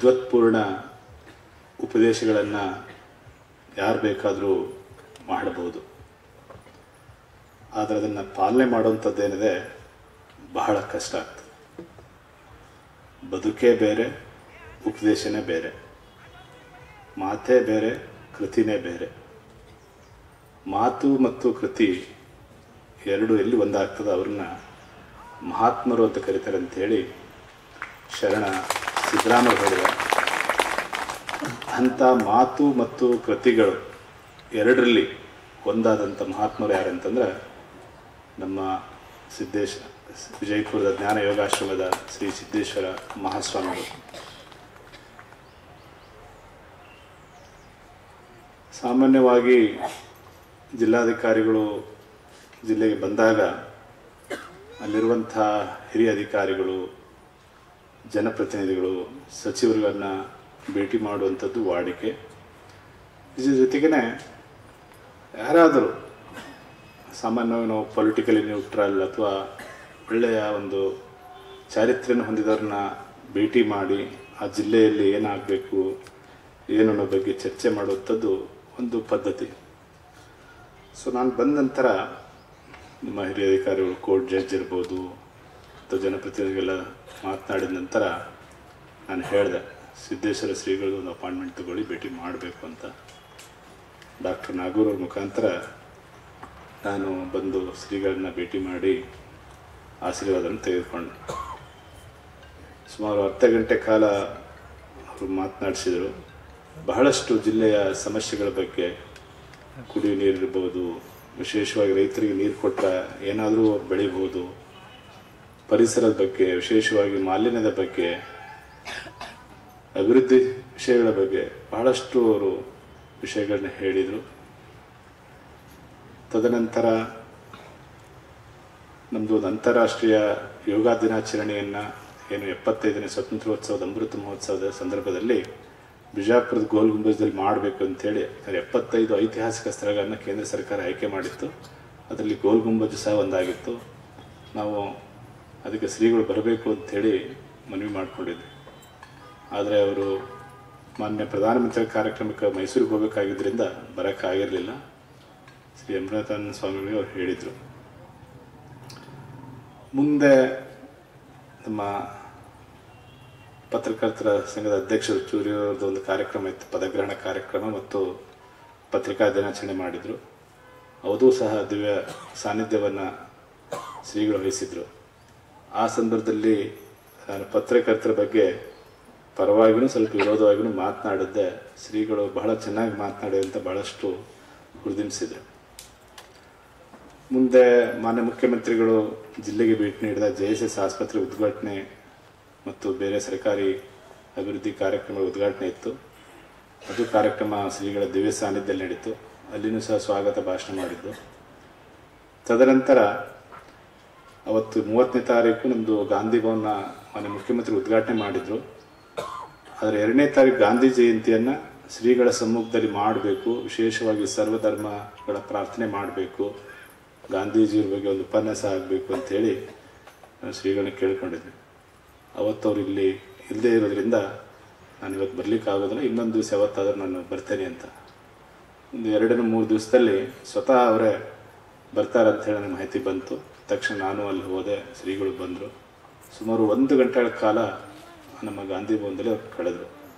ವಿದ್ವತ್ಪೂರ್ಣ ಉಪದೇಶಗಳನ್ನು ಯಾರು ಬೇಕಾದರೂ ಮಾಡಬಹುದು ಆದರೆ ಅದನ್ನು ಪಾಲನೆ ಮಾಡುವಂಥದ್ದೇನಿದೆ ಬಹಳ ಕಷ್ಟ ಆಗ್ತದೆ ಬದುಕೇ ಬೇರೆ ಉಪದೇಶನೇ ಬೇರೆ ಮಾತೇ ಬೇರೆ ಕೃತಿನೇ ಬೇರೆ ಮಾತು ಮತ್ತು ಕೃತಿ ಎರಡು ಎಲ್ಲಿ ಒಂದಾಗ್ತದೆ ಅವ್ರನ್ನ ಮಹಾತ್ಮರು ಅಂತ ಕರೀತಾರೆ ಅಂತೇಳಿ ಶರಣ ಸಿದ್ದರಾಮಯ್ಯ ಹೇಳಿದ ಅಂಥ ಮಾತು ಮತ್ತು ಕೃತಿಗಳು ಎರಡರಲ್ಲಿ ಒಂದಾದಂಥ ಮಹಾತ್ಮರು ಯಾರಂತಂದ್ರೆ ನಮ್ಮ ಸಿದ್ದೇಶ ವಿಜಯಪುರದ ಜ್ಞಾನ ಯೋಗಾಶ್ರಮದ ಶ್ರೀ ಸಿದ್ದೇಶ್ವರ ಮಹಾಸ್ವಾಮಿಗಳು ಸಾಮಾನ್ಯವಾಗಿ ಜಿಲ್ಲಾಧಿಕಾರಿಗಳು ಜಿಲ್ಲೆಗೆ ಬಂದಾಗ ಅಲ್ಲಿರುವಂಥ ಹಿರಿಯ ಅಧಿಕಾರಿಗಳು ಜನಪ್ರತಿನಿಧಿಗಳು ಸಚಿವರುಗಳನ್ನ ಭೇಟಿ ಮಾಡುವಂಥದ್ದು ವಾಡಿಕೆ ಇದ್ರ ಜೊತೆಗೇ ಯಾರಾದರೂ ಸಾಮಾನ್ಯವಾಗಿ ನಾವು ಪೊಲಿಟಿಕಲಿ ನ್ಯೂಟ್ರಲ್ ಅಥವಾ ಒಳ್ಳೆಯ ಒಂದು ಚಾರಿತ್ರ್ಯನ ಹೊಂದಿದವ್ರನ್ನ ಭೇಟಿ ಮಾಡಿ ಆ ಜಿಲ್ಲೆಯಲ್ಲಿ ಏನಾಗಬೇಕು ಏನು ಅನ್ನೋ ಬಗ್ಗೆ ಚರ್ಚೆ ಮಾಡುವಂಥದ್ದು ಒಂದು ಪದ್ಧತಿ ಸೊ ನಾನು ಬಂದ ನಂತರ ನಿಮ್ಮ ಹಿರಿಯ ಅಧಿಕಾರಿಗಳು ಕೋರ್ಟ್ ಜಡ್ಜ್ ಇರ್ಬೋದು ಅಥವಾ ಜನಪ್ರತಿನಿಧಿಗೆಲ್ಲ ಮಾತನಾಡಿದ ನಂತರ ನಾನು ಹೇಳಿದೆ ಸಿದ್ದೇಶ್ವರ ಶ್ರೀಗಳಿಗೆ ಒಂದು ಅಪಾಯಿಂಟ್ಮೆಂಟ್ ತಗೊಳ್ಳಿ ಭೇಟಿ ಮಾಡಬೇಕು ಅಂತ ಡಾಕ್ಟರ್ ನಾಗೂರ್ ಅವ್ರ ಮುಖಾಂತರ ನಾನು ಬಂದು ಶ್ರೀಗಳನ್ನ ಭೇಟಿ ಮಾಡಿ ಆಶೀರ್ವಾದನ ತೆಗೆದುಕೊಂಡೆ ಸುಮಾರು ಅರ್ಧ ಗಂಟೆ ಕಾಲ ಅವರು ಮಾತನಾಡಿಸಿದರು ಬಹಳಷ್ಟು ಜಿಲ್ಲೆಯ ಸಮಸ್ಯೆಗಳ ಬಗ್ಗೆ ಕುಡಿಯುವ ನೀರು ಇರ್ಬೋದು ವಿಶೇಷವಾಗಿ ರೈತರಿಗೆ ನೀರು ಕೊಟ್ಟರೆ ಏನಾದರೂ ಬೆಳಿಬೋದು ಪರಿಸರದ ಬಗ್ಗೆ ವಿಶೇಷವಾಗಿ ಮಾಲಿನ್ಯದ ಬಗ್ಗೆ ಅಭಿವೃದ್ಧಿ ವಿಷಯಗಳ ಬಗ್ಗೆ ಬಹಳಷ್ಟು ಅವರು ವಿಷಯಗಳನ್ನ ಹೇಳಿದರು ತದನಂತರ ನಮ್ಮದು ಒಂದು ಅಂತಾರಾಷ್ಟ್ರೀಯ ಯೋಗ ದಿನಾಚರಣೆಯನ್ನು ಏನು ಎಪ್ಪತ್ತೈದನೇ ಸ್ವಾತಂತ್ರ್ಯೋತ್ಸವದ ಅಮೃತ ಮಹೋತ್ಸವದ ಸಂದರ್ಭದಲ್ಲಿ ಬಿಜಾಪುರದ ಗೋಲ್ ಗುಂಬಜದಲ್ಲಿ ಮಾಡಬೇಕು ಅಂತೇಳಿ ಯಾಕಂದ್ರೆ ಎಪ್ಪತ್ತೈದು ಐತಿಹಾಸಿಕ ಸ್ಥಳಗಳನ್ನು ಕೇಂದ್ರ ಸರ್ಕಾರ ಆಯ್ಕೆ ಮಾಡಿತ್ತು ಅದರಲ್ಲಿ ಗೋಲ್ ಗುಂಬಜ್ ಸಹ ಒಂದಾಗಿತ್ತು ನಾವು ಅದಕ್ಕೆ ಶ್ರೀಗಳು ಬರಬೇಕು ಅಂಥೇಳಿ ಮನವಿ ಮಾಡಿಕೊಂಡಿದ್ವಿ ಆದರೆ ಅವರು ಮಾನ್ಯ ಪ್ರಧಾನಮಂತ್ರಿ ಕಾರ್ಯಕ್ರಮಕ್ಕೆ ಮೈಸೂರಿಗೆ ಹೋಗಬೇಕಾಗಿದ್ದರಿಂದ ಬರೋಕ್ಕಾಗಿರಲಿಲ್ಲ ಶ್ರೀ ಅಮೃತಾನಂದ ಸ್ವಾಮಿಗಳು ಅವ್ರು ಹೇಳಿದರು ಮುಂದೆ ನಮ್ಮ ಪತ್ರಕರ್ತರ ಸಂಘದ ಅಧ್ಯಕ್ಷರು ಚೂರಿಯವ್ರದ್ದು ಒಂದು ಕಾರ್ಯಕ್ರಮ ಇತ್ತು ಪದಗ್ರಹಣ ಕಾರ್ಯಕ್ರಮ ಮತ್ತು ಪತ್ರಿಕಾ ದಿನಾಚರಣೆ ಮಾಡಿದರು ಅವರೂ ಸಹ ದಿವ್ಯ ಸಾನ್ನಿಧ್ಯವನ್ನು ಶ್ರೀಗಳು ವಹಿಸಿದರು ಆ ಸಂದರ್ಭದಲ್ಲಿ ನಾನು ಪತ್ರಕರ್ತರ ಬಗ್ಗೆ ಪರವಾಗಿಯೂ ಸ್ವಲ್ಪ ವಿರೋಧವಾಗಿಯೂ ಮಾತನಾಡಿದ್ದೆ ಶ್ರೀಗಳು ಬಹಳ ಚೆನ್ನಾಗಿ ಮಾತನಾಡಿ ಅಂತ ಭಾಳಷ್ಟು ಹುರಿದುಂಬಿಸಿದರು ಮುಂದೆ ಮಾನ್ಯ ಮುಖ್ಯಮಂತ್ರಿಗಳು ಜಿಲ್ಲೆಗೆ ಭೇಟಿ ನೀಡಿದ ಜೆ ಎಸ್ ಎಸ್ ಆಸ್ಪತ್ರೆ ಉದ್ಘಾಟನೆ ಮತ್ತು ಬೇರೆ ಸರ್ಕಾರಿ ಅಭಿವೃದ್ಧಿ ಕಾರ್ಯಕ್ರಮಗಳ ಉದ್ಘಾಟನೆ ಇತ್ತು ಅದು ಕಾರ್ಯಕ್ರಮ ಶ್ರೀಗಳ ದಿವ್ಯ ಸಾನ್ನಿಧ್ಯದಲ್ಲಿ ನಡೀತು ಅಲ್ಲಿನೂ ಸಹ ಸ್ವಾಗತ ಭಾಷಣ ಮಾಡಿದ್ದು ತದನಂತರ ಅವತ್ತು ಮೂವತ್ತನೇ ತಾರೀಕು ನಮ್ಮದು ಗಾಂಧಿ ಭವನ ಮಾನ್ಯ ಮುಖ್ಯಮಂತ್ರಿ ಉದ್ಘಾಟನೆ ಮಾಡಿದರು ಆದರೆ ಎರಡನೇ ತಾರೀಕು ಗಾಂಧಿ ಜಯಂತಿಯನ್ನು ಶ್ರೀಗಳ ಸಮ್ಮುಖದಲ್ಲಿ ಮಾಡಬೇಕು ವಿಶೇಷವಾಗಿ ಸರ್ವಧರ್ಮಗಳ ಪ್ರಾರ್ಥನೆ ಮಾಡಬೇಕು ಗಾಂಧೀಜಿಯವ್ರ ಬಗ್ಗೆ ಒಂದು ಉಪನ್ಯಾಸ ಆಗಬೇಕು ಅಂಥೇಳಿ ನಾನು ಶ್ರೀಗಳನ್ನ ಕೇಳ್ಕೊಂಡಿದ್ದೆ ಅವತ್ತು ಅವ್ರು ಇಲ್ಲಿ ಇಲ್ಲದೇ ಇರೋದ್ರಿಂದ ನಾನು ಇವತ್ತು ಬರ್ಲಿಕ್ಕೆ ಆಗೋದಿಲ್ಲ ಇನ್ನೊಂದು ದಿವಸ ಯಾವತ್ತಾದರೂ ನಾನು ಬರ್ತೇನೆ ಅಂತ ಒಂದು ಎರಡನೇ ಮೂರು ದಿವಸದಲ್ಲಿ ಸ್ವತಃ ಅವರೇ ಬರ್ತಾರೆ ಹೇಳಿ ನನಗೆ ಮಾಹಿತಿ ಬಂತು ತಕ್ಷಣ ನಾನು ಅಲ್ಲಿ ಹೋದೆ ಶ್ರೀಗಳು ಬಂದರು ಸುಮಾರು ಒಂದು ಗಂಟೆಗಳ ಕಾಲ ನಮ್ಮ ಗಾಂಧಿ ಭವನದಲ್ಲಿ ಅವ್ರು ಕಳೆದರು